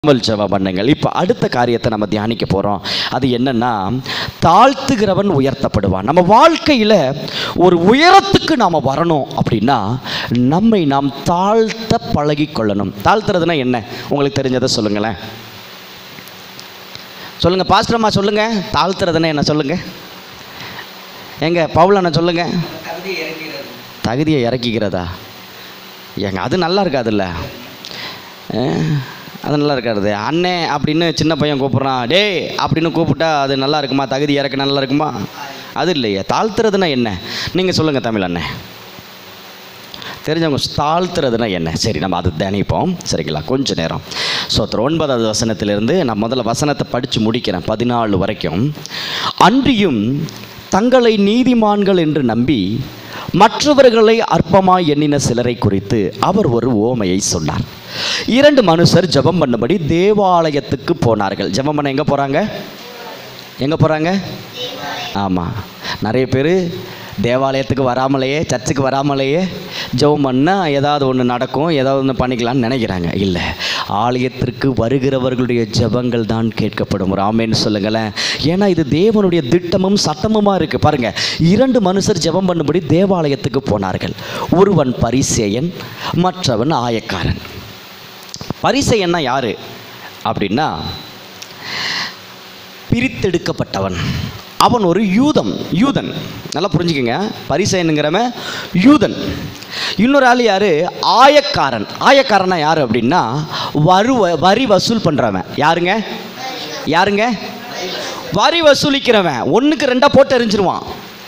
தாழ்த்தாமல் ஜெபம் பண்ணுங்கள் இப்போ அடுத்த காரியத்தை நம்ம தியானிக்க போகிறோம் அது என்னன்னா தாழ்த்துகிறவன் உயர்த்தப்படுவான் நம்ம வாழ்க்கையில் ஒரு உயரத்துக்கு நாம் வரணும் அப்படின்னா நம்மை நாம் தாழ்த்த பழகி கொள்ளணும் தாழ்த்துறதுனா என்ன உங்களுக்கு தெரிஞ்சதை சொல்லுங்களேன் சொல்லுங்க பாஸ்டர்மா சொல்லுங்க தாழ்த்துறதுன்னா என்ன சொல்லுங்க எங்க பவுலண்ணா சொல்லுங்க தகுதியை இறக்கிக்கிறதா ஏங்க அது நல்லா இருக்காதுல்ல அஹ், அது நல்லா இருக்காது அண்ணே அப்படின்னு சின்ன பையன் கூப்பிட்றான் டேய் அப்படின்னு கூப்பிட்டா அது நல்லா இருக்குமா தகுதி இறக்க நல்லா இருக்குமா அது இல்லையே தாழ்த்துறதுனா என்ன நீங்கள் சொல்லுங்கள் தமிழ் அண்ணே தெரிஞ்சவங்க தாழ்த்துறதுனா என்ன சரி நம்ம அது தியானிப்போம் சரிங்களா கொஞ்ச நேரம் சோத்திரம் ஒன்பதாவது வசனத்திலிருந்து நான் முதல்ல வசனத்தை படித்து முடிக்கிறேன் பதினாலு வரைக்கும் அன்றியும் தங்களை நீதிமான்கள் என்று நம்பி மற்றவர்களை அற்பமாய் எண்ணின சிலரை குறித்து அவர் ஒரு ஓமையை சொன்னார் இரண்டு மனுஷர் ஜெபம் பண்ணும்படி தேவாலயத்துக்கு போனார்கள் ஜெபம் பண்ண எங்கே போகிறாங்க எங்கே போகிறாங்க ஆமாம் நிறைய பேர் தேவாலயத்துக்கு வராமலேயே சர்ச்சுக்கு வராமலேயே ஜெபம் பண்ணால் ஏதாவது ஒன்று நடக்கும் ஏதாவது ஒன்று பண்ணிக்கலாம்னு நினைக்கிறாங்க இல்லை ஆலயத்திற்கு வருகிறவர்களுடைய ஜெபங்கள் தான் கேட்கப்படும் ஒரு ஆமேன்னு சொல்லுங்களேன் ஏன்னா இது தேவனுடைய திட்டமும் சட்டமுமாக இருக்குது பாருங்கள் இரண்டு மனுஷர் ஜெபம் பண்ணும்படி தேவாலயத்துக்கு போனார்கள் ஒருவன் பரிசேயன் மற்றவன் ஆயக்காரன் பரிசேயன்னா யார் அப்படின்னா பிரித்தெடுக்கப்பட்டவன் அவன் ஒரு யூதம் யூதன் நல்லா புரிஞ்சுக்கங்க பரிசேனுங்கிறவன் யூதன் இன்னொரு ஆள் யார் ஆயக்காரன் ஆயக்காரனா யார் அப்படின்னா வருவ வரி வசூல் பண்ணுறவன் யாருங்க யாருங்க வரி வசூலிக்கிறவன் ஒன்றுக்கு ரெண்டாக போட்டு எறிஞ்சிருவான்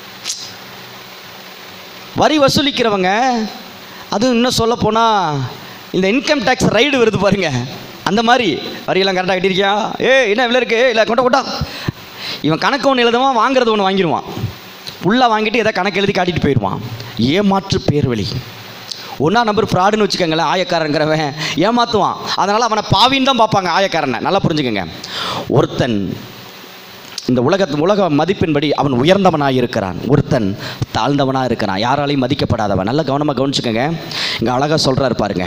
வரி வசூலிக்கிறவங்க அதுவும் இன்னும் சொல்ல போனால் இந்த இன்கம் டேக்ஸ் ரைடு வருது பாருங்க அந்த மாதிரி வரியெல்லாம் கரெக்டாக கட்டியிருக்கியா ஏ என்ன இவ்வளோ இருக்கு இல்லை கொண்ட கொண்டா இவன் கணக்கு ஒன்று எழுதுவான் வாங்குறது ஒன்று வாங்கிடுவான் ஃபுல்லாக வாங்கிட்டு எதை கணக்கு எழுதி காட்டிட்டு போயிடுவான் ஏமாற்று பேர்வழி ஒன்றா நம்பர் ஃப்ராடுன்னு வச்சுக்கோங்களேன் ஆயக்காரங்கிறவன் ஏமாற்றுவான் அதனால் அவனை பாவின்னு தான் பார்ப்பாங்க ஆயக்காரனை நல்லா புரிஞ்சுக்கோங்க ஒருத்தன் இந்த உலகத்து உலக மதிப்பின்படி அவன் உயர்ந்தவனாக இருக்கிறான் ஒருத்தன் தாழ்ந்தவனாக இருக்கிறான் யாராலையும் மதிக்கப்படாதவன் நல்லா கவனமாக கவனிச்சுக்கோங்க இங்கே அழகாக சொல்கிறாரு பாருங்க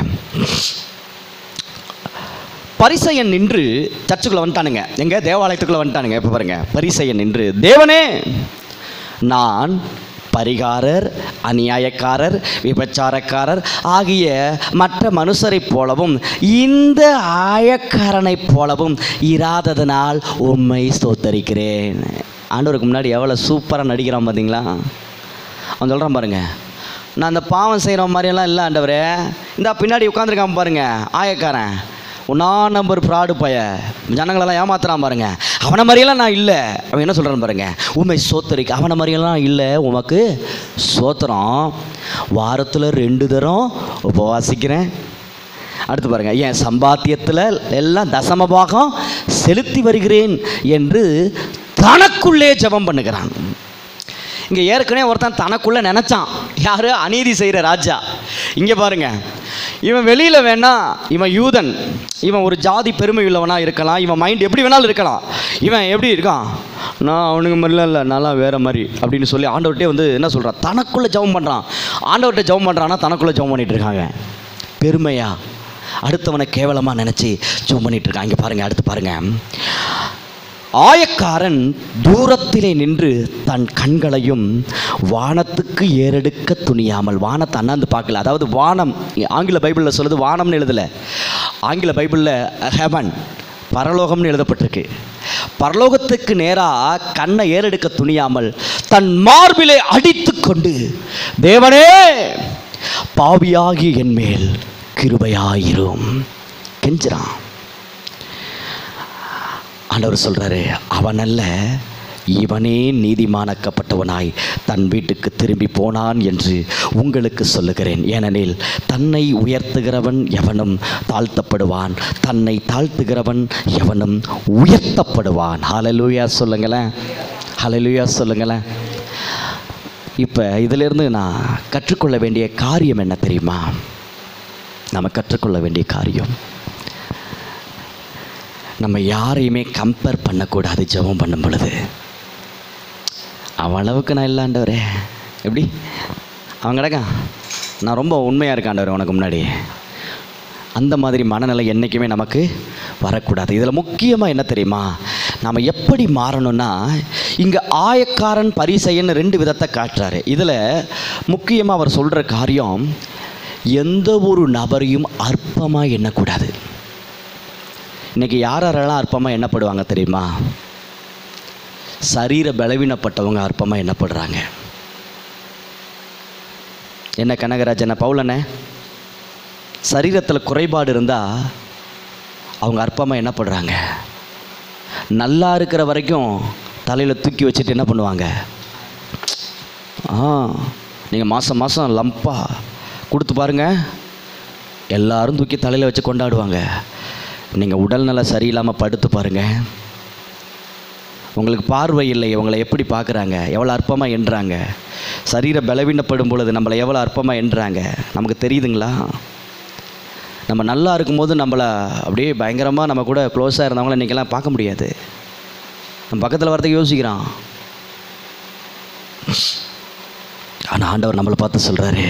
பரிசையன் நின்று சர்ச்சுக்குள்ளே வந்துட்டானுங்க எங்க தேவாலயத்துக்குள்ளே வந்துட்டானுங்க இப்போ பாருங்க பரிசையன் நின்று தேவனே நான் பரிகாரர் அநியாயக்காரர் விபச்சாரக்காரர் ஆகிய மற்ற மனுஷரைப் போலவும் இந்த ஆயக்காரனைப் போலவும் இராததனால் உம்மை ஸ்தோத்தரிக்கிறேன் ஆண்டவருக்கு முன்னாடி எவ்வளோ சூப்பராக நடிக்கிறான் பார்த்தீங்களா அவன் சொல்கிறான் பாருங்க நான் அந்த பாவம் செய்கிற மாதிரியெல்லாம் இல்லை ஆண்டவரே இந்த பின்னாடி உட்காந்துருக்கான் பாருங்க ஆயக்காரன் ஒன்றா நம்பர் ஃப்ராடு பய ஜனங்களெல்லாம் ஏமாத்துறான் பாருங்க அவனை மாதிரியெல்லாம் நான் இல்லை அவன் என்ன சொல்கிறான் பாருங்க உண்மை சோத்தரிக்க அவனை மாதிரியெல்லாம் இல்லை உமக்கு சோத்திரம் வாரத்தில் ரெண்டு தரம் உபவாசிக்கிறேன் அடுத்து பாருங்க என் சம்பாத்தியத்தில் எல்லாம் தசம பாகம் செலுத்தி வருகிறேன் என்று தனக்குள்ளே ஜெபம் பண்ணுகிறான் இங்கே ஏற்கனவே ஒருத்தன் தனக்குள்ளே நினச்சான் யார் அநீதி செய்கிற ராஜா இங்கே பாருங்க இவன் வெளியில் வேணா இவன் யூதன் இவன் ஒரு ஜாதி பெருமை உள்ளவனாக இருக்கலாம் இவன் மைண்ட் எப்படி வேணாலும் இருக்கலாம் இவன் எப்படி இருக்கான் நான் அவனுங்க மாதிரிலாம் இல்லை நல்லா வேறு மாதிரி அப்படின்னு சொல்லி ஆண்டவர்கிட்டே வந்து என்ன சொல்கிறான் தனக்குள்ளே ஜெபம் பண்ணுறான் ஆண்டவர்கிட்ட ஜெபம் பண்ணுறான்னா தனக்குள்ளே ஜெபம் பண்ணிட்டு இருக்காங்க பெருமையா அடுத்தவனை கேவலமாக நினச்சி ஜெபம் பண்ணிட்டு இருக்கான் இங்கே பாருங்கள் அடுத்து பாருங்கள் ஆயக்காரன் தூரத்திலே நின்று தன் கண்களையும் வானத்துக்கு ஏறெடுக்க துணியாமல் வானத்தை அண்ணாந்து பார்க்கல அதாவது வானம் ஆங்கில பைபிளில் சொல்லுது வானம்னு எழுதலை ஆங்கில பைபிளில் ஹெவன் பரலோகம்னு எழுதப்பட்டிருக்கு பரலோகத்துக்கு நேராக கண்ணை ஏறெடுக்க துணியாமல் தன் மார்பிலே அடித்து கொண்டு தேவனே பாவியாகி என் மேல் கிருபையாயிரும் கெஞ்சுறான் ஆண்டவர் சொல்கிறாரு அவனல்ல இவனே நீதிமானாக்கப்பட்டவனாய் தன் வீட்டுக்கு திரும்பி போனான் என்று உங்களுக்கு சொல்லுகிறேன் ஏனெனில் தன்னை உயர்த்துகிறவன் எவனும் தாழ்த்தப்படுவான் தன்னை தாழ்த்துகிறவன் எவனும் உயர்த்தப்படுவான் ஹalleluya சொல்லுங்களேன் ஹalleluya சொல்லுங்களேன் இப்போ இதிலிருந்து நான் கற்றுக்கொள்ள வேண்டிய காரியம் என்ன தெரியுமா நம்ம கற்றுக்கொள்ள வேண்டிய காரியம் நம்ம யாரையுமே கம்பேர் பண்ணக்கூடாது ஜெபம் பண்ணும் பொழுது அவன் அளவுக்கு நான் இல்லாண்டவரே எப்படி அவன் கிடக்கான் நான் ரொம்ப உண்மையாக இருக்காண்டவர் உனக்கு முன்னாடி அந்த மாதிரி மனநிலை என்றைக்குமே நமக்கு வரக்கூடாது இதில் முக்கியமாக என்ன தெரியுமா நாம் எப்படி மாறணும்னா இங்கே ஆயக்காரன் பரிசையன்னு ரெண்டு விதத்தை காட்டுறாரு இதில் முக்கியமாக அவர் சொல்கிற காரியம் எந்த ஒரு நபரையும் அற்பமாக எண்ணக்கூடாது இன்றைக்கி யார் யாரெல்லாம் அற்பமாக எண்ணப்படுவாங்க தெரியுமா சரீர பலவீனப்பட்டவங்க அற்பமாக எண்ணப்படுறாங்க என்ன கனகராஜன பவுலனே சரீரத்தில் குறைபாடு இருந்தால் அவங்க அற்பமாக என்ன பண்ணுறாங்க நல்லா இருக்கிற வரைக்கும் தலையில் தூக்கி வச்சுட்டு என்ன பண்ணுவாங்க ஆ நீங்கள் மாதம் மாதம் லம்பாக கொடுத்து பாருங்கள் எல்லாரும் தூக்கி தலையில் வச்சு கொண்டாடுவாங்க நீங்கள் உடல்நல சரியில்லாமல் படுத்து பாருங்கள் உங்களுக்கு பார்வை இல்லை உங்களை எப்படி பார்க்குறாங்க எவ்வளோ அற்பமாக எண்ணுறாங்க சரீர பலவீனப்படும் பொழுது நம்மளை எவ்வளோ அற்பமாக எண்ணுறாங்க நமக்கு தெரியுதுங்களா நம்ம நல்லா இருக்கும்போது நம்மளை அப்படியே பயங்கரமாக நம்ம கூட க்ளோஸாக இருந்தவங்கள இன்றைக்கெல்லாம் பார்க்க முடியாது நம்ம பக்கத்தில் வரதுக்கு யோசிக்கிறான் ஆனால் ஆண்டவர் நம்மளை பார்த்து சொல்கிறாரு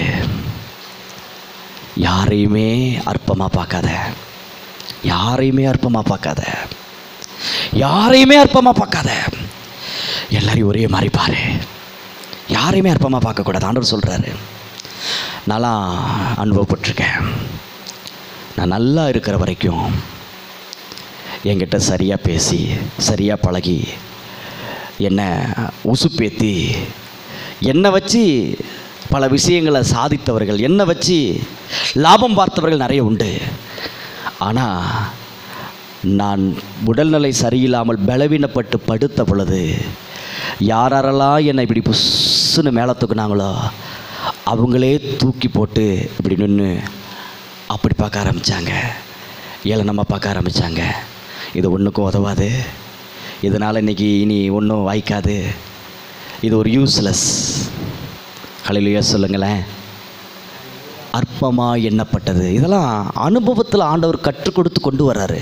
யாரையுமே அற்பமாக பார்க்காத யாரையுமே அற்பமாக பார்க்காத யாரையுமே அற்பமாக பார்க்காத எல்லாரையும் ஒரே மாதிரி பாரு யாரையுமே அற்பமாக பார்க்கக்கூடாது ஆண்டவர் சொல்கிறாரு நான்லாம் அனுபவப்பட்டிருக்கேன் நான் நல்லா இருக்கிற வரைக்கும் என்கிட்ட சரியாக பேசி சரியாக பழகி என்னை உசுப்பேத்தி என்னை வச்சு பல விஷயங்களை சாதித்தவர்கள் என்னை வச்சு லாபம் பார்த்தவர்கள் நிறைய உண்டு ஆனால் நான் உடல்நிலை சரியில்லாமல் பலவீனப்பட்டு படுத்த பொழுது யாரெல்லாம் என்னை இப்படி புஸ்ஸுன்னு மேலே தூக்குனாங்களோ அவங்களே தூக்கி போட்டு இப்படி நின்று அப்படி பார்க்க ஆரம்பித்தாங்க ஏளனமாக பார்க்க ஆரம்பித்தாங்க இது ஒன்றுக்கும் உதவாது இதனால் இன்றைக்கி இனி ஒன்றும் வாய்க்காது இது ஒரு யூஸ்லெஸ் கலையிலேயே சொல்லுங்களேன் அற்பமாக எண்ணப்பட்டது இதெல்லாம் அனுபவத்தில் ஆண்டவர் கற்றுக் கொடுத்து கொண்டு வர்றாரு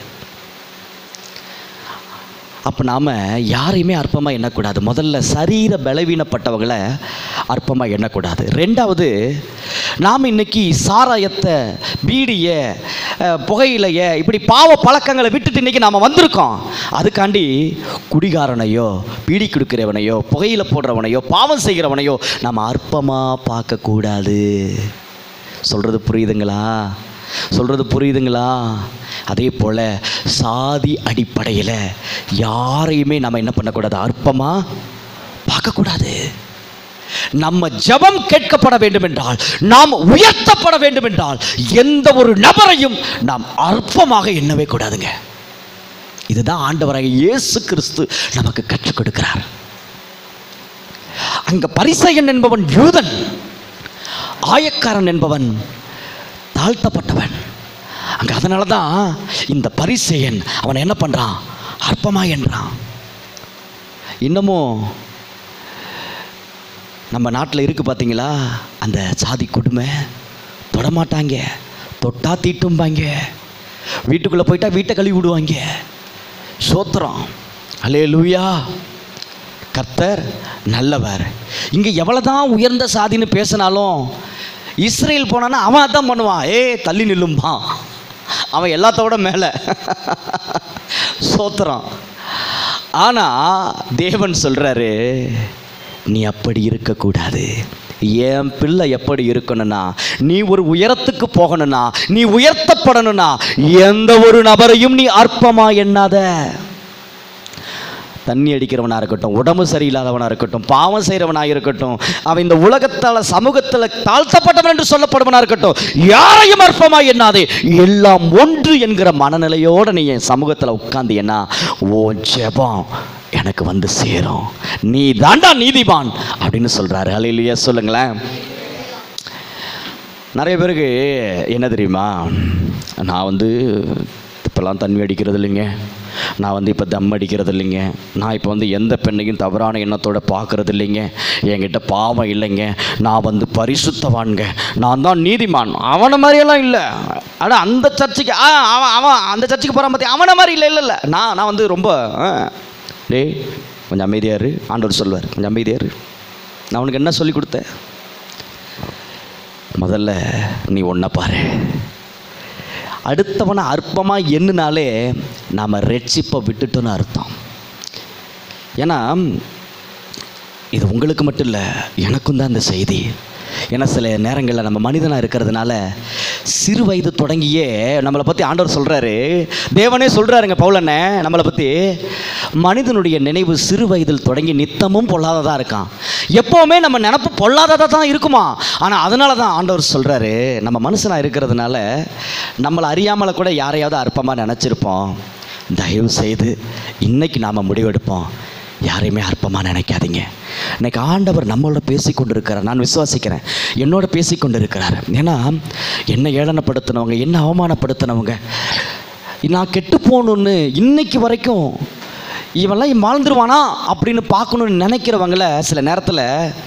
அப்போ நாம் யாரையுமே அற்பமாக எண்ணக்கூடாது முதல்ல சரீர பலவீனப்பட்டவங்களை அற்பமாக எண்ணக்கூடாது ரெண்டாவது நாம் இன்னைக்கு சாராயத்தை பீடியை அஹ், புகையிலைய இப்படி பாவ பழக்கங்களை விட்டுட்டு இன்றைக்கி நாம் வந்திருக்கோம் அதுக்காண்டி குடிகாரனையோ பீடி கொடுக்கிறவனையோ புகையில போடுறவனையோ பாவம் செய்கிறவனையோ நாம் அற்பமாக பார்க்கக்கூடாது சொல்கிறது புரியுதுங்களா சொல்கிறது புரியுதுங்களா அதே போல் சாதி அடிப்படையில் யாரையுமே நம்ம என்ன பண்ணக்கூடாது அற்பமாக பார்க்கக்கூடாது நம்ம ஜெபம் கேட்கப்பட வேண்டும் என்றால் நாம் உயர்த்தப்பட வேண்டும் என்றால் எந்த ஒரு நபரையும் நாம் அற்பமாக எண்ணவே கூடாதுங்க இதுதான் ஆண்டவராகிய இயேசு கிறிஸ்து நமக்கு கற்றுக் கொடுக்கிறார் அங்க பரிசையன் என்பவன் யூதன் ஆயக்காரன் என்பவன் தாழ்த்தப்பட்டவன் அங்க அதனால தான் இந்த பரிசேயன் அவன் என்ன பண்றான் அற்பமா என்றான் இன்னமும் நம்ம நாட்டில் இருக்கு பார்த்தீங்களா அந்த சாதி கொடுமை தொடமாட்டாங்க தொட்டா தீட்டும்பாங்க வீட்டுக்குள்ளே போயிட்டா வீட்டை கழுவி விடுவாங்க சோத்திரம் அலே லூயா கர்த்தர் நல்லவர் இங்கே எவ்வளோதான் உயர்ந்த சாதின்னு பேசினாலும் இஸ்ரேல் போனான்னா அவன் அதான் பண்ணுவான் ஏ தள்ளி நில்லும்பான் அவன் எல்லாத்தோட மேலே சோத்திரம் ஆனால் தேவன் சொல்கிறாரு நீ அப்படி இருக்கக்கூடாது என் பிள்ளை எப்படி இருக்கணும்னா நீ ஒரு உயரத்துக்கு போகணும்னா நீ உயர்த்தப்படணும்னா எந்த ஒரு நபரையும் நீ அற்பமா எண்ணாத தண்ணி அடிக்கிறவனாக இருக்கட்டும் உடம்பு சரியில்லாதவனாக இருக்கட்டும் பாவம் செய்கிறவனாக இருக்கட்டும் அவன் இந்த உலகத்தால் சமூகத்தில் தாழ்த்தப்பட்டவன் என்று சொல்லப்படுவனாக இருக்கட்டும் யாரையும் அற்பமா எண்ணாதே எல்லாம் ஒன்று என்கிற மனநிலையோடு நீ என் சமூகத்தில் உட்காந்து என்ன ஓ ஜெபம் எனக்கு வந்து சேரும் நீ தாண்டா நீதிமான் அப்படின்னு சொல்கிறாரு அலையிலேயே சொல்லுங்களேன் நிறைய பேருக்கு என்ன தெரியுமா நான் வந்து இப்போல்லாம் தண்ணி அடிக்கிறது இல்லைங்க நான் வந்து இப்போ தம் அடிக்கிறது இல்லைங்க நான் இப்போ வந்து எந்த பெண்ணையும் தவறான எண்ணத்தோட பார்க்கறது இல்லைங்க என்கிட்ட பாவம் இல்லைங்க நான் வந்து பரிசுத்தவான்ங்க நான் தான் நீதிமான் அவனை மாதிரியெல்லாம் இல்லை அட அந்த சர்ச்சுக்கு ஆ அவன் அவன் அந்த சர்ச்சுக்கு போகிறான் பார்த்தி அவனை மாதிரி இல்லை இல்லை இல்லை நான் நான் வந்து ரொம்ப ஆ, டேய் கொஞ்சம் அமைதியாக இரு ஆண்டவர் சொல்வார் கொஞ்சம் அமைதியாக இரு நான் உனக்கு என்ன சொல்லி கொடுத்தேன் முதல்ல நீ ஒன்றை பாரு அடுத்தவனை அற்பமாக எண்ணினாலே நாம் ரெட்சிப்பை விட்டுட்டோன்னு அர்த்தம் ஏன்னா இது உங்களுக்கு மட்டும் இல்லை எனக்கும் தான் இந்த செய்தி ஏன்னா சில நேரங்களில் நம்ம மனிதனாக இருக்கிறதுனால சிறு வயது தொடங்கியே நம்மளை பற்றி ஆண்டவர் சொல்கிறாரு தேவனே சொல்கிறாருங்க பவுலண்ணே நம்மளை பற்றி மனிதனுடைய நினைவு சிறு வயதில் தொடங்கி நித்தமும் பொல்லாததாக இருக்கான் எப்போவுமே நம்ம நினப்பு பொல்லாததாக தான் இருக்குமா ஆனால் அதனால தான் ஆண்டவர் சொல்கிறாரு நம்ம மனுஷனாக இருக்கிறதுனால நம்மளை அறியாமல கூட யாரையாவது அற்பமாக நினச்சிருப்போம் தயவு செய்து இன்னைக்கு நாம் முடிவெடுப்போம் யாரையுமே அற்பமாக நினைக்காதீங்க இன்னைக்கு ஆண்டவர் நம்மளோட பேசி கொண்டு இருக்கிறார் நான் விசுவாசிக்கிறேன் என்னோட பேசி கொண்டு இருக்கிறார் ஏன்னா என்ன ஏளனப்படுத்தினவங்க என்ன அவமானப்படுத்தினவங்க நான் கெட்டு போகணுன்னு இன்னைக்கு வரைக்கும் இவன்லாம் வாழ்ந்துருவானா அப்படின்னு பார்க்கணுன்னு நினைக்கிறவங்கள சில நேரத்தில்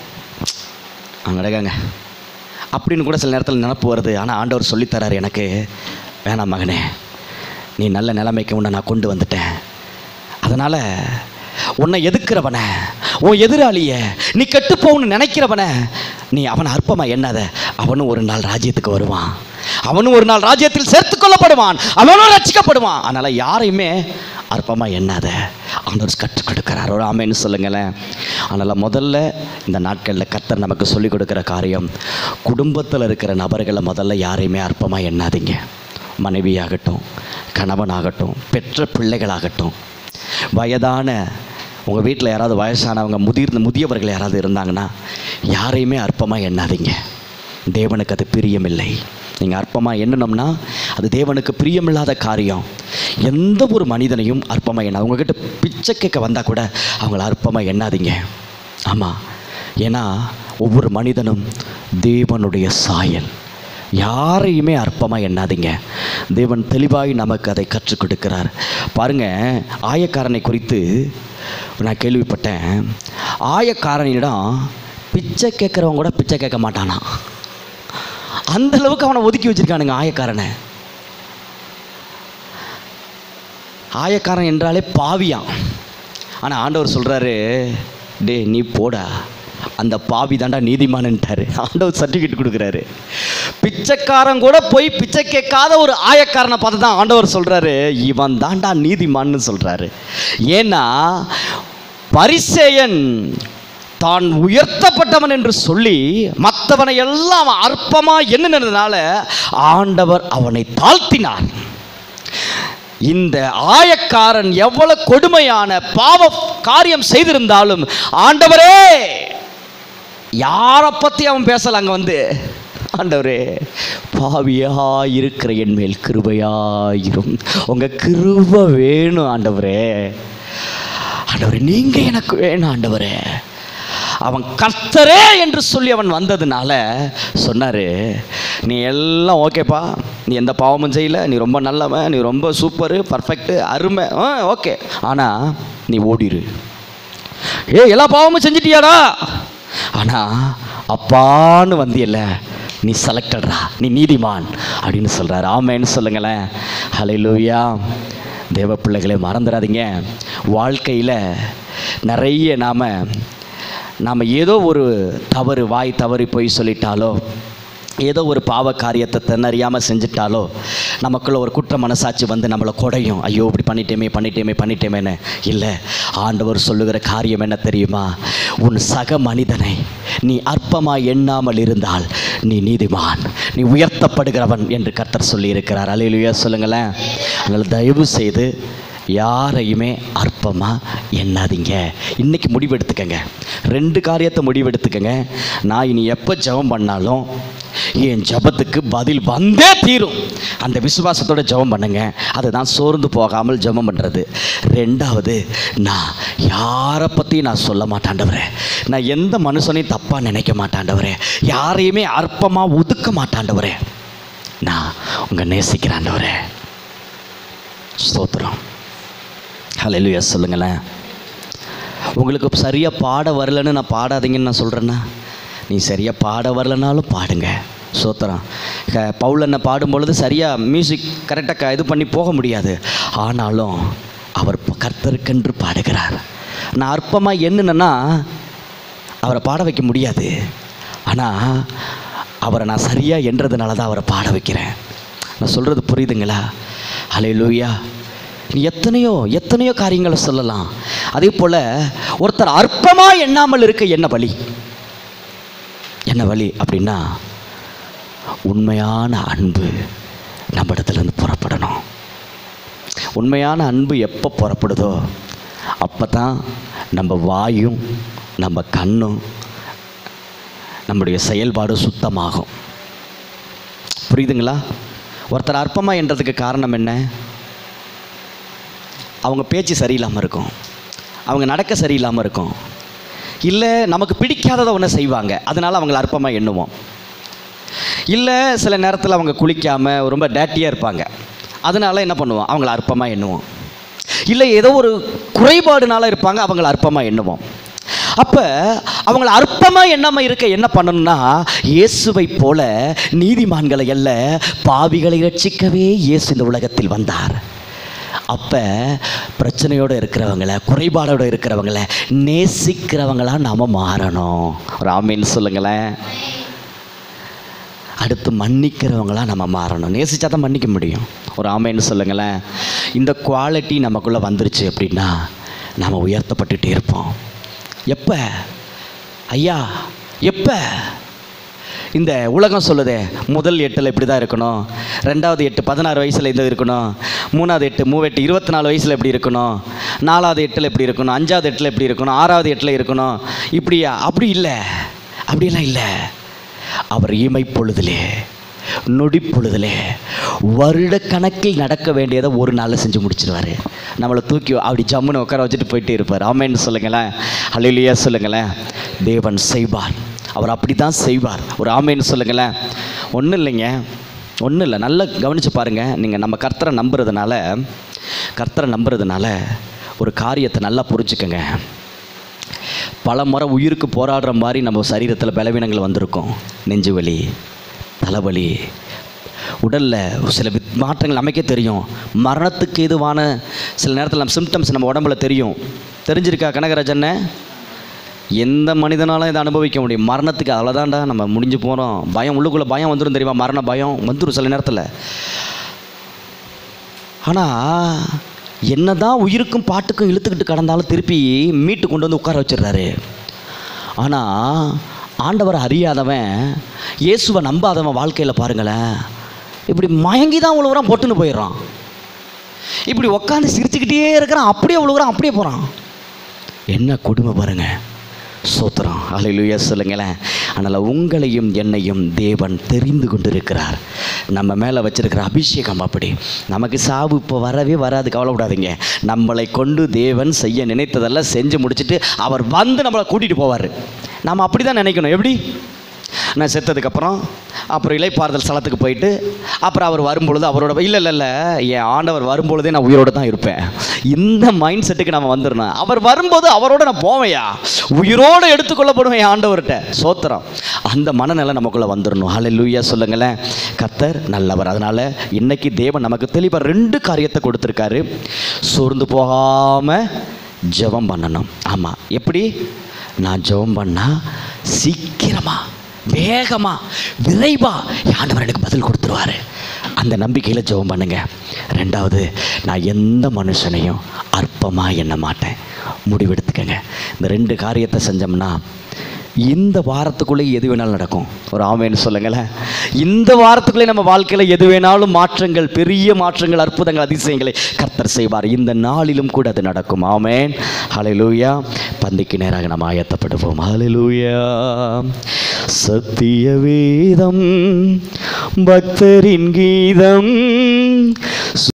அங்கடகாங்க அப்படின்னு கூட சில நேரத்தில் நினப்பு வருது ஆனால் ஆண்டவர் சொல்லித்தராரு எனக்கு வேணாம் மகனே நீ நல்ல நிலைமைக்கு உன்னை நான் கொண்டு வந்துட்டேன் அதனால் உன்னை எதுக்குறவன உன் எதிராளிய நீ கெட்டு போகணும்னு நினைக்கிறவன நீ அவனை அற்பமாக எண்ணாத அவனும் ஒரு நாள் ராஜ்யத்துக்கு வருவான் அவனும் ஒரு நாள் ராஜ்யத்தில் சேர்த்துக் கொள்ளப்படுவான் அவனும் ரட்சிக்கப்படுவான் அதனால் யாரையுமே அற்பமாக எண்ணாத ஆண்டவர் கற்றுக் கொடுக்குறார் ஒரு ஆமைன்னு சொல்லுங்களேன் அதனால் முதல்ல இந்த நாட்களில் கர்த்தர் நமக்கு சொல்லிக் கொடுக்குற காரியம் குடும்பத்தில் இருக்கிற நபர்களை முதல்ல யாரையுமே அற்பமாக எண்ணாதீங்க மனைவியாகட்டும் கணவனாகட்டும் பெற்ற பிள்ளைகளாகட்டும் வயதான உங்கள் வீட்டில் யாராவது வயசானவங்க முதிர்ந்த முதியவர்கள் யாராவது இருந்தாங்கன்னா யாரையுமே அற்பமாக எண்ணாதீங்க தேவனுக்கு அது பிரியமில்லை நீங்கள் அற்பமாக எண்ணணும்னா அது தேவனுக்கு பிரியமில்லாத காரியம் எந்த ஒரு மனிதனையும் அற்பமாக எண்ணாது உங்ககிட்ட பிச்சை கேட்க வந்தால் கூட அவங்கள அற்பமாக எண்ணாதீங்க ஆமாம் ஏன்னா ஒவ்வொரு மனிதனும் தேவனுடைய சாயல் யாரையுமே அற்பமாக எண்ணாதீங்க தேவன் தெளிவாய் நமக்கு அதை கற்றுக் கொடுக்கிறார் பாருங்க ஆயக்காரனை குறித்து நான் கேள்விப்பட்டேன் ஆயக்காரனிடம் பிச்சை கேட்குறவங்க கூட பிச்சை கேட்க மாட்டானா அந்த அளவுக்கு அவனை ஒதுக்கி வச்சிருக்கானுங்க ஆயக்காரனை ஆயக்காரன் என்றாலே பாவியான் ஆனால் ஆண்டவர் சொல்கிறாரு டே நீ போடா அந்த பாவி தாண்டா நீதிமான்ட்டாரு ஆண்டவர் சர்டிஃபிகேட் கொடுக்குறாரு பிச்சைக்காரன் கூட போய் பிச்சை கேட்காத ஒரு ஆயக்காரனை பார்த்து தான் ஆண்டவர் சொல்கிறாரு இவன் தாண்டா நீதிமான்னு சொல்கிறாரு ஏன்னா பரிசேயன் தான் உயர்த்தப்பட்டவன் என்று சொல்லி மற்றவனை எல்லாம் அவன் அற்பமாக எண்ணினதுனால ஆண்டவர் அவனை தாழ்த்தினார் இந்த ஆயக்காரன் எவ்வளவு கொடுமையான பாவ காரியம் செய்திருந்தாலும் ஆண்டவரே யாரை பற்றி அவன் பேசல அங்கே வந்து ஆண்டவரே பாவியா இருக்கிற என் மேல் கிருபையாயிரும் உங்க கிருபை வேணும் ஆண்டவரே ஆண்டவரே நீங்க எனக்கு வேணும் ஆண்டவரே அவன் கர்த்தரே என்று சொல்லி அவன் வந்ததுனால சொன்னார் நீ எல்லாம் ஓகேப்பா நீ எந்த பாவமும் செய்யல நீ ரொம்ப நல்லவன் நீ ரொம்ப சூப்பரு பர்ஃபெக்ட்டு அருமை ஆ ஓகே ஆனால் நீ ஓடிரு ஏ எல்லா பாவமும் செஞ்சிட்டியாடா ஆனால் அப்பான்னு வந்தியல்ல நீ செலக்டடா நீ நீதிமான் அப்படின்னு சொல்கிறார் ஆமேன்னு சொல்லுங்களேன் ஹalleluya தேவ பிள்ளைகளே மறந்துடாதீங்க வாழ்க்கையில் நிறைய நாம் நாம் ஏதோ ஒரு தவறு வாய் தவறி போய் சொல்லிட்டாலோ ஏதோ ஒரு பாவ காரியத்தை தன்னறியாமல் செஞ்சிட்டாலோ நமக்குள்ள ஒரு குற்ற மனசாட்சி வந்து நம்மளை குடையும் ஐயோ இப்படி பண்ணிட்டேமே பண்ணிட்டேமே பண்ணிட்டேமேன்னு இல்லை ஆண்டவர் சொல்லுகிற காரியம் என்ன தெரியுமா உன் சக மனிதனை நீ அற்பமாக எண்ணாமல் இருந்தால் நீ நீதிமான் நீ உயர்த்தப்படுகிறவன் என்று கர்த்தர் சொல்லியிருக்கிறார் அலையிலுயா சொல்லுங்களேன் அதனால் தயவு செய்து யாரையுமே அற்பமாக எண்ணாதீங்க இன்னைக்கு முடிவெடுத்துக்கங்க ரெண்டு காரியத்தை முடிவெடுத்துக்கங்க நான் இனி எப்போ ஜெபம் பண்ணாலும் என் ஜெபத்துக்கு பதில் வந்தே தீரும் அந்த விசுவாசத்தோட ஜெபம் பண்ணுங்க அதுதான் சோர்ந்து போகாமல் ஜெபம் பண்ணுறது ரெண்டாவது நான் யாரை பற்றி நான் சொல்ல மாட்டாண்டவரே நான் எந்த மனுஷனையும் தப்பாக நினைக்க மாட்டாண்டவரே யாரையுமே அற்பமாக ஒதுக்க மாட்டாண்டவரே நான் உங்கள் நேசிக்கிறாண்டவரே ஸ்தோத்திரம் ஹalleluya சொல்லுங்களேன் உங்களுக்கு சரியாக பாட வரலன்னு நான் பாடாதீங்கன்னு நான் சொல்கிறேன்னா நீ சரியாக பாட வரலனாலும் பாடுங்க சோத்திரம் க பவுலனை பாடும் பொழுது சரியாக மியூசிக் கரெக்டாக இது பண்ணி போக முடியாது ஆனாலும் அவர் ப- கர்த்தருக்கென்று பாடுகிறார் நான் அற்பமாக என்னன்னா அவரை பாட வைக்க முடியாது ஆனால் அவரை நான் சரியாக என்றதுனால தான் அவரை பாட வைக்கிறேன் நான் சொல்கிறது புரியுதுங்களா ஹலே லூயா நீ எத்தனையோ எத்தனையோ காரியங்களை சொல்லலாம் அதே போல் ஒருத்தர் அற்பமாக எண்ணாமல் இருக்க என்ன வழி என்ன வழி அப்படின்னா உண்மையான அன்பு நம்ம இடத்துலேருந்து புறப்படணும் உண்மையான அன்பு எப்போ புறப்படுதோ அப்போ தான் நம்ம வாயும் நம்ம கண்ணும் நம்முடைய செயல்பாடு சுத்தமாகும் புரியுதுங்களா ஒருத்தர் அற்பமாக என்றதுக்கு காரணம் என்ன அவங்க பேச்சு சரியில்லாமல் இருக்கும் அவங்க நடக்க சரியில்லாமல் இருக்கும் இல்லை நமக்கு பிடிக்காததை ஒன்று செய்வாங்க அதனால் அவங்கள அற்பமாக எண்ணுவோம் இல்லை சில நேரத்தில் அவங்க குளிக்காமல் ரொம்ப டேட்டியாக இருப்பாங்க அதனால என்ன பண்ணுவோம் அவங்கள அற்பமாக எண்ணுவோம் இல்லை ஏதோ ஒரு குறைபாடுனால இருப்பாங்க அவங்கள அற்பமாக எண்ணுவோம் அப்போ அவங்கள அற்பமாக எண்ணாமல் இருக்க என்ன பண்ணணும்னா இயேசுவை போல நீதிமான்களை அல்ல பாவிகளை ரட்சிக்கவே இயேசு இந்த உலகத்தில் வந்தார் அப்போ பிரச்சனையோடு இருக்கிறவங்கள குறைபாடோடு இருக்கிறவங்கள நேசிக்கிறவங்களா நாம் மாறணும் ஒரு ஆமீன் சொல்லுங்களேன் அடுத்து மன்னிக்கிறவங்களா நம்ம மாறணும் நேசிச்சா தான் மன்னிக்க முடியும் ஒரு ஆமைன்னு சொல்லுங்களேன் இந்த குவாலிட்டி நமக்குள்ளே வந்துருச்சு அப்படின்னா நாம் உயர்த்தப்பட்டுட்டே இருப்போம் எப்போ ஐயா எப்போ இந்த உலகம் சொல்லுதே முதல் எட்டில் இப்படி தான் இருக்கணும் ரெண்டாவது எட்டு பதினாறு வயசில் இந்த இருக்கணும் மூணாவது எட்டு மூவெட்டு இருபத்தி நாலு வயசில் எப்படி இருக்கணும் நாலாவது எட்டில் எப்படி இருக்கணும் அஞ்சாவது எட்டில் எப்படி இருக்கணும் ஆறாவது எட்டில் இருக்கணும் இப்படியா அப்படி இல்லை அப்படியெல்லாம் இல்லை அவர் இமை பொழுதிலே நொடி பொழுதிலே வருட கணக்கில் நடக்க வேண்டியதை ஒரு நாளில் செஞ்சு முடிச்சிருவாரு நம்மளை தூக்கி அப்படி ஜம்முன்னு உட்கார வச்சுட்டு போயிட்டே இருப்பார் ஆமேன்னு சொல்லுங்களேன் அலையிலையா சொல்லுங்களேன் தேவன் செய்வார் அவர் அப்படி தான் செய்வார் ஒரு ஆமேன்னு சொல்லுங்களேன் ஒன்றும் இல்லைங்க ஒன்றும் இல்லை நல்லா கவனித்து பாருங்கள் நீங்கள் நம்ம கர்த்தரை நம்புறதுனால கர்த்தரை நம்புறதுனால ஒரு காரியத்தை நல்லா புரிஞ்சுக்கங்க பல முறை உயிருக்கு போராடுற மாதிரி நம்ம சரீரத்தில் பலவீனங்கள் வந்திருக்கும் நெஞ்சு வலி தலைவலி உடலில் சில வித் மாற்றங்கள் நமக்கே தெரியும் மரணத்துக்கு எதுவான சில நேரத்தில் நம்ம சிம்டம்ஸ் நம்ம உடம்புல தெரியும் தெரிஞ்சிருக்கா கனகராஜண்ணே எந்த மனிதனாலும் இதை அனுபவிக்க முடியும் மரணத்துக்கு அவ்வளோதான்டா நம்ம முடிஞ்சு போகிறோம் பயம் உள்ளுக்குள்ளே பயம் வந்துடும் தெரியுமா மரண பயம் வந்துடும் சில நேரத்தில் ஆனால் என்னதான் உயிருக்கும் பாட்டுக்கும் இழுத்துக்கிட்டு கடந்தாலும் திருப்பி மீட்டு கொண்டு வந்து உட்கார வச்சிடுறாரு ஆனால் ஆண்டவரை அறியாதவன் இயேசுவை நம்பாதவன் வாழ்க்கையில் பாருங்களேன் இப்படி மயங்கி தான் உழுவுறான் பொட்டுன்னு போயிடுறான் இப்படி உட்காந்து சிரிச்சுக்கிட்டே இருக்கிறான் அப்படியே உழுவுறான் அப்படியே போகிறான் என்ன கொடுமை பாருங்க சோத்திரம் அலையிலுயா சொல்லுங்களேன் அதனால் உங்களையும் என்னையும் தேவன் தெரிந்து கொண்டிருக்கிறார் நம்ம மேலே வச்சிருக்கிற அபிஷேகம் அப்படி நமக்கு சாவு இப்போ வரவே வராது கவலைப்படாதீங்க நம்மளை கொண்டு தேவன் செய்ய நினைத்ததெல்லாம் செஞ்சு முடிச்சுட்டு அவர் வந்து நம்மளை கூட்டிகிட்டு போவார் நாம் அப்படி தான் நினைக்கணும் எப்படி நான் செத்ததுக்கப்புறம் அப்புறம் இலைப்பாறுதல் ஸ்தலத்துக்கு போயிட்டு அப்புறம் அவர் வரும்பொழுது அவரோட இல்லை இல்லை இல்லை என் ஆண்டவர் வரும்பொழுதே நான் உயிரோடு தான் இருப்பேன் இந்த மைண்ட் செட்டுக்கு நம்ம வந்துடணும் அவர் வரும்போது அவரோட நான் போவேயா உயிரோடு எடுத்துக்கொள்ளப்படுவேன் என் ஆண்டவர்கிட்ட சோத்திரம் அந்த மனநிலை நமக்குள்ளே வந்துடணும் ஹலே லூயா சொல்லுங்களேன் கத்தர் நல்லவர் அதனால் இன்னைக்கு தேவன் நமக்கு தெளிவாக ரெண்டு காரியத்தை கொடுத்துருக்காரு சோர்ந்து போகாமல் ஜெபம் பண்ணணும் ஆமாம் எப்படி நான் ஜெபம் பண்ணால் சீக்கிரமாக வேகமா விரைவா ஆண்டவர் எனக்கு பதில் கொடுத்துருவாரு அந்த நம்பிக்கையில் ஜெபம் பண்ணுங்க ரெண்டாவது நான் எந்த மனுஷனையும் அற்பமாக எண்ண மாட்டேன் முடிவெடுத்துக்கங்க இந்த ரெண்டு காரியத்தை செஞ்சோம்னா இந்த வாரத்துக்குள்ளே எது வேணாலும் நடக்கும் ஒரு ஆமேன்னு சொல்லுங்களேன் இந்த வாரத்துக்குள்ளே நம்ம வாழ்க்கையில் எது வேணாலும் மாற்றங்கள் பெரிய மாற்றங்கள் அற்புதங்கள் அதிசயங்களை கர்த்தர் செய்வார் இந்த நாளிலும் கூட அது நடக்கும் ஆமேன் ஹalleluya பந்திக்கு நேராக நம்ம ஆயத்தப்படுவோம் ஹalleluya சத்திய வேதம் பக்தரின் கீதம்